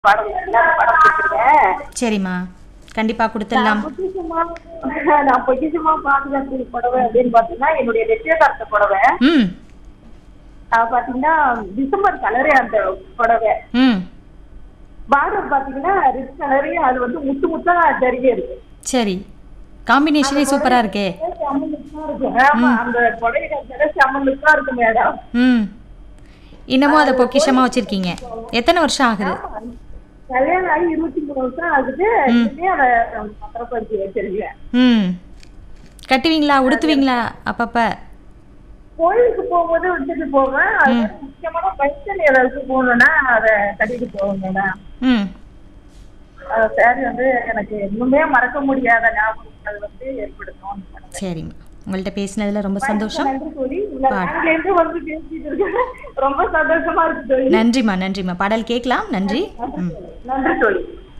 படம் எல்லா படம் கொடுத்துருக்கேன் சரிம்மா கண்டிப்பாக கொடுத்துடலாம் பொக்கிஷமா நான் பொக்கிஷமா பாதுகாப்பு புடவை அப்படின்னு பாத்தீங்கன்னா என்னுடைய நிச்சயதார்த்த புடவை ம் அது பாத்தீங்கன்னா டிசம்பர் கலரு அந்த புடவை ம் பார்டர் பாத்தீங்கன்னா ரெட் கலரு அது வந்து முத்து முத்தா ஜரிகை இருக்கு சரி காம்பினேஷனே சூப்பராக இருக்கே செம்ம லுக்கா இருக்கு ஆமா அந்த புடவை கலர் செம்ம லுக்கா இருக்கு மேடம் ம் இன்னமும் அதை பொக்கிஷமாக வச்சுருக்கீங்க எத்தனை வருஷம் ஆகுது கல்யாணம் ஆகி இருபத்தி மூணு வருஷம் ஆகுது இன்னுமே அதை பத்திரப்படுத்தி வச்சிருக்கேன் ம் கட்டுவீங்களா உடுத்துவீங்களா அப்பப்போ கோயிலுக்கு போகும்போது விட்டுட்டு போவேன் அது மாதிரி முக்கியமான ஃபங்க்ஷன் ஏதாச்சும் போகணும்னா அதை கட்டிட்டு போவேன் மேடம் ம் சாரி வந்து எனக்கு இன்னுமே மறக்க முடியாத ஞாபகங்கள் வந்து ஏற்படுத்தும் சரிம்மா உங்கள்கிட்ட பேசினதில் ரொம்ப சந்தோஷம் நன்றி தோழி உங்க பேங்க்ல இருந்து வந்து பேசிட்டு இருக்கேன் ரொம்ப சந்தோஷமா இருக்கு தோழி நன்றிம்மா நன்றிம்மா பாடல் கேட்கலாம் நன்றி ம் நன்றி தோழி